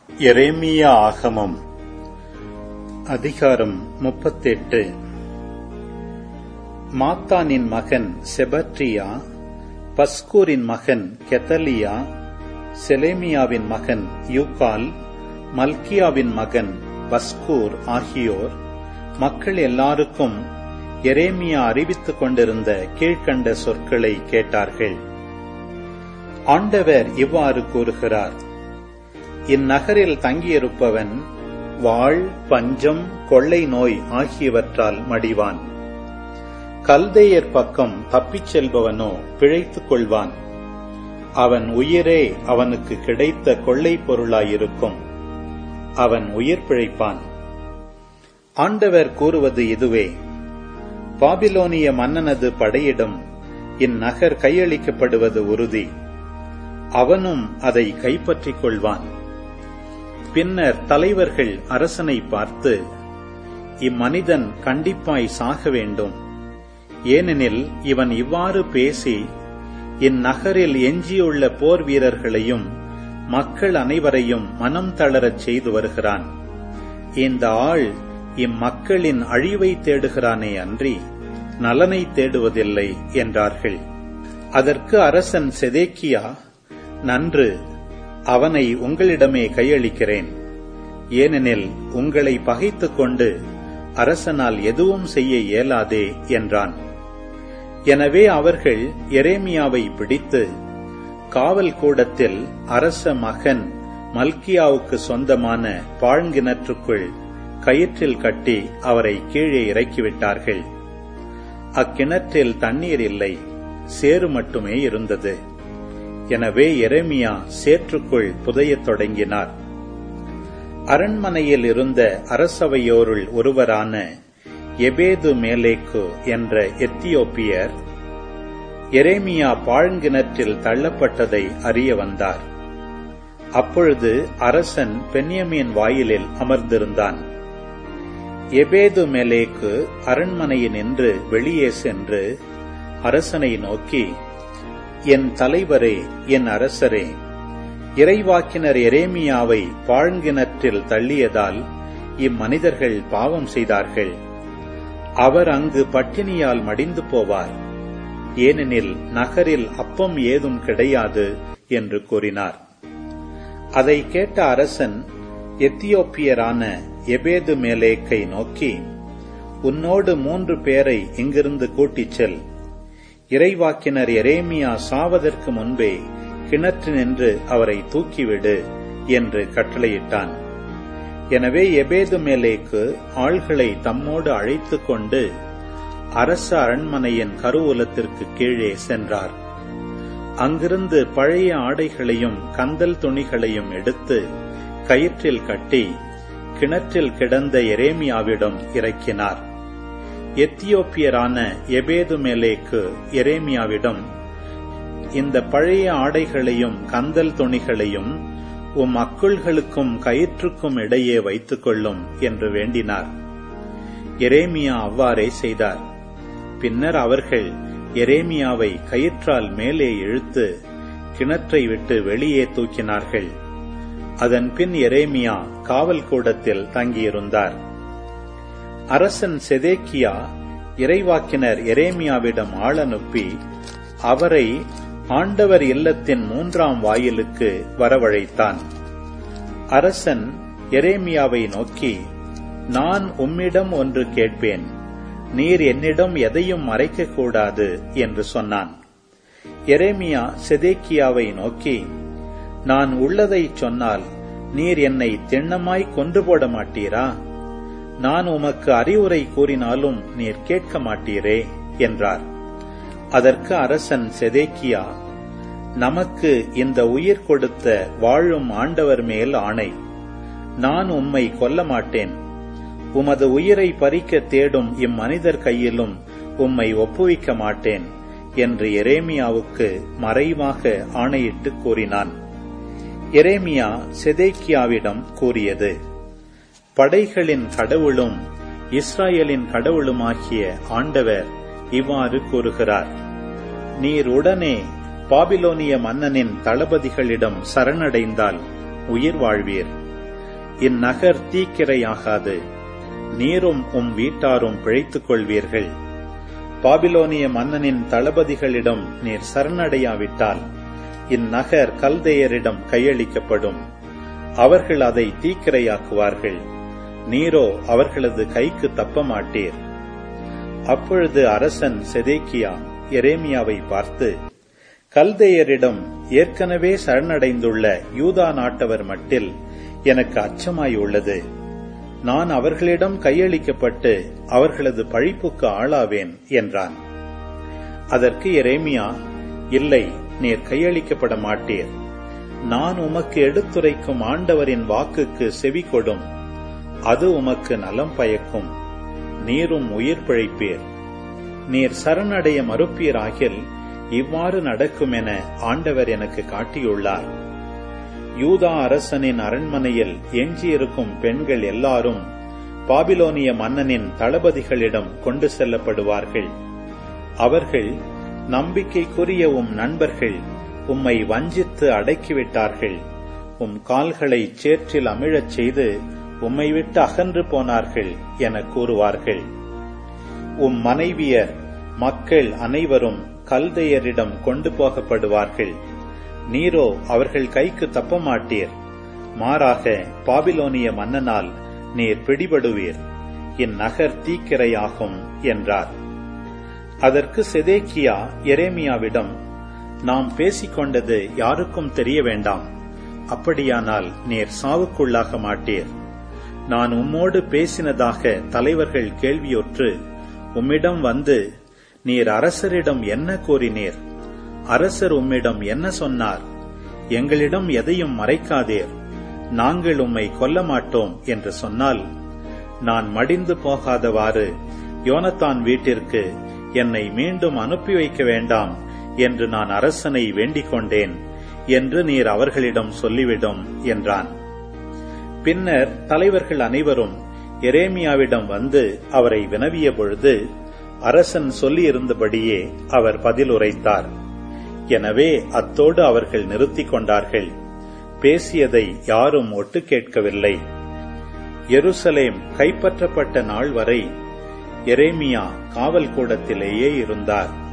எரேமியா ஆகமம் அதிகாரம் முப்பத்தெட்டு மாத்தானின் மகன் செபட்ரியா பஸ்கூரின் மகன் கெத்தலியா செலேமியாவின் மகன் யூகால் மல்கியாவின் மகன் பஸ்கூர் ஆகியோர் மக்கள் எல்லாருக்கும் எரேமியா அறிவித்துக் கொண்டிருந்த கீழ்க்கண்ட சொற்களை கேட்டார்கள் ஆண்டவர் இவ்வாறு கூறுகிறார் இந்நகரில் தங்கியிருப்பவன் வாழ் பஞ்சம் கொள்ளை நோய் ஆகியவற்றால் மடிவான் கல்தேயர் பக்கம் தப்பிச் செல்பவனோ பிழைத்துக் கொள்வான் அவன் உயிரே அவனுக்கு கிடைத்த கொள்ளை பொருளாயிருக்கும் அவன் உயிர் பிழைப்பான் ஆண்டவர் கூறுவது இதுவே பாபிலோனிய மன்னனது படையிடம் இந்நகர் கையளிக்கப்படுவது உறுதி அவனும் அதை கைப்பற்றிக் கொள்வான் பின்னர் தலைவர்கள் அரசனை பார்த்து இம்மனிதன் கண்டிப்பாய் சாக வேண்டும் ஏனெனில் இவன் இவ்வாறு பேசி இந்நகரில் எஞ்சியுள்ள போர் வீரர்களையும் மக்கள் அனைவரையும் மனம் தளரச் செய்து வருகிறான் இந்த ஆள் இம்மக்களின் அழிவை தேடுகிறானே அன்றி நலனை தேடுவதில்லை என்றார்கள் அதற்கு அரசன் செதேக்கியா நன்று அவனை உங்களிடமே கையளிக்கிறேன் ஏனெனில் உங்களை பகைத்துக் கொண்டு அரசனால் எதுவும் செய்ய இயலாதே என்றான் எனவே அவர்கள் எரேமியாவை பிடித்து காவல் கூடத்தில் அரச மகன் மல்கியாவுக்கு சொந்தமான பாழ்கிணற்றுக்குள் கயிற்றில் கட்டி அவரை கீழே இறக்கிவிட்டார்கள் அக்கிணற்றில் தண்ணீர் இல்லை சேறு மட்டுமே இருந்தது எனவே எரேமியா சேற்றுக்குள் புதையத் தொடங்கினார் அரண்மனையில் இருந்த அரசவையோருள் ஒருவரான எபேது மேலேக்கு என்ற எத்தியோப்பியர் எரேமியா பாழ்கிணற்றில் தள்ளப்பட்டதை அறிய வந்தார் அப்பொழுது அரசன் பென்யமீன் வாயிலில் அமர்ந்திருந்தான் எபேது மேலேக்கு அரண்மனையினின்று வெளியே சென்று அரசனை நோக்கி என் தலைவரே என் அரசரே இறைவாக்கினர் எரேமியாவை பாழ்கிணற்றில் தள்ளியதால் இம்மனிதர்கள் பாவம் செய்தார்கள் அவர் அங்கு பட்டினியால் மடிந்து போவார் ஏனெனில் நகரில் அப்பம் ஏதும் கிடையாது என்று கூறினார் அதை கேட்ட அரசன் எத்தியோப்பியரான எபேது மேலேக்கை நோக்கி உன்னோடு மூன்று பேரை இங்கிருந்து கூட்டிச் செல் இறைவாக்கினர் எரேமியா சாவதற்கு முன்பே கிணற்று நின்று அவரை தூக்கிவிடு என்று கட்டளையிட்டான் எனவே எபேது மேலேக்கு ஆள்களை தம்மோடு அழைத்துக் கொண்டு அரச அரண்மனையின் கருவூலத்திற்கு கீழே சென்றார் அங்கிருந்து பழைய ஆடைகளையும் கந்தல் துணிகளையும் எடுத்து கயிற்றில் கட்டி கிணற்றில் கிடந்த எரேமியாவிடம் இறக்கினார் எத்தியோப்பியரான எபேது மேலேக்கு எரேமியாவிடம் இந்த பழைய ஆடைகளையும் கந்தல் துணிகளையும் உம் அக்குள்களுக்கும் கயிற்றுக்கும் இடையே வைத்துக் கொள்ளும் என்று வேண்டினார் எரேமியா அவ்வாறே செய்தார் பின்னர் அவர்கள் எரேமியாவை கயிற்றால் மேலே இழுத்து கிணற்றை விட்டு வெளியே தூக்கினார்கள் அதன் பின் எரேமியா காவல் கூடத்தில் தங்கியிருந்தார் அரசன் செதேக்கியா இறைவாக்கினர் எரேமியாவிடம் ஆள் அனுப்பி அவரை ஆண்டவர் இல்லத்தின் மூன்றாம் வாயிலுக்கு வரவழைத்தான் அரசன் எரேமியாவை நோக்கி நான் உம்மிடம் ஒன்று கேட்பேன் நீர் என்னிடம் எதையும் மறைக்கக்கூடாது என்று சொன்னான் எரேமியா செதேக்கியாவை நோக்கி நான் உள்ளதை சொன்னால் நீர் என்னை திண்ணமாய் கொன்று போட மாட்டீரா நான் உமக்கு அறிவுரை கூறினாலும் நீர் கேட்க மாட்டீரே என்றார் அதற்கு அரசன் செதேக்கியா நமக்கு இந்த உயிர் கொடுத்த வாழும் ஆண்டவர் மேல் ஆணை நான் உம்மை கொல்ல மாட்டேன் உமது உயிரை பறிக்க தேடும் இம்மனிதர் கையிலும் உம்மை ஒப்புவிக்க மாட்டேன் என்று எரேமியாவுக்கு மறைவாக ஆணையிட்டு கூறினான் எரேமியா செதேக்கியாவிடம் கூறியது படைகளின் கடவுளும் இஸ்ராயலின் கடவுளுமாகிய ஆண்டவர் இவ்வாறு கூறுகிறார் நீர் உடனே பாபிலோனிய மன்னனின் தளபதிகளிடம் சரணடைந்தால் உயிர் வாழ்வீர் இந்நகர் தீக்கிரையாகாது நீரும் உம் வீட்டாரும் பிழைத்துக் கொள்வீர்கள் பாபிலோனிய மன்னனின் தளபதிகளிடம் நீர் சரணடையாவிட்டால் இந்நகர் கல்தேயரிடம் கையளிக்கப்படும் அவர்கள் அதை தீக்கிரையாக்குவார்கள் நீரோ அவர்களது கைக்கு தப்ப மாட்டீர் அப்பொழுது அரசன் செதேக்கியா எரேமியாவை பார்த்து கல்தேயரிடம் ஏற்கனவே சரணடைந்துள்ள யூதா நாட்டவர் மட்டில் எனக்கு அச்சமாய் உள்ளது நான் அவர்களிடம் கையளிக்கப்பட்டு அவர்களது பழிப்புக்கு ஆளாவேன் என்றான் அதற்கு எரேமியா இல்லை நீர் கையளிக்கப்பட மாட்டீர் நான் உமக்கு எடுத்துரைக்கும் ஆண்டவரின் வாக்குக்கு செவி கொடும் அது உமக்கு நலம் பயக்கும் நீரும் உயிர் பிழைப்பீர் நீர் சரணடைய மறுப்பீராகில் இவ்வாறு நடக்கும் என ஆண்டவர் எனக்கு காட்டியுள்ளார் யூதா அரசனின் அரண்மனையில் எஞ்சியிருக்கும் பெண்கள் எல்லாரும் பாபிலோனிய மன்னனின் தளபதிகளிடம் கொண்டு செல்லப்படுவார்கள் அவர்கள் நம்பிக்கைக்குரிய உம் நண்பர்கள் உம்மை வஞ்சித்து அடக்கிவிட்டார்கள் உம் கால்களை சேற்றில் அமிழச் செய்து உம்மை விட்டு அகன்று போனார்கள் என கூறுவார்கள் உம் மனைவியர் மக்கள் அனைவரும் கல்தையரிடம் கொண்டு போகப்படுவார்கள் நீரோ அவர்கள் கைக்கு தப்ப மாட்டீர் மாறாக பாபிலோனிய மன்னனால் நீர் பிடிபடுவீர் இந்நகர் தீக்கிரையாகும் என்றார் அதற்கு செதேக்கியா எரேமியாவிடம் நாம் பேசிக்கொண்டது யாருக்கும் தெரிய வேண்டாம் அப்படியானால் நீர் சாவுக்குள்ளாக மாட்டீர் நான் உம்மோடு பேசினதாக தலைவர்கள் கேள்வியுற்று உம்மிடம் வந்து நீர் அரசரிடம் என்ன கூறினீர் அரசர் உம்மிடம் என்ன சொன்னார் எங்களிடம் எதையும் மறைக்காதீர் நாங்கள் உம்மை கொல்ல மாட்டோம் என்று சொன்னால் நான் மடிந்து போகாதவாறு யோனத்தான் வீட்டிற்கு என்னை மீண்டும் அனுப்பி வைக்க வேண்டாம் என்று நான் அரசனை வேண்டிக் கொண்டேன் என்று நீர் அவர்களிடம் சொல்லிவிடும் என்றான் பின்னர் தலைவர்கள் அனைவரும் எரேமியாவிடம் வந்து அவரை வினவிய பொழுது அரசன் சொல்லியிருந்தபடியே அவர் பதில் உரைத்தார் எனவே அத்தோடு அவர்கள் நிறுத்திக் கொண்டார்கள் பேசியதை யாரும் ஒட்டு கேட்கவில்லை எருசலேம் கைப்பற்றப்பட்ட நாள் வரை எரேமியா காவல் கூடத்திலேயே இருந்தார்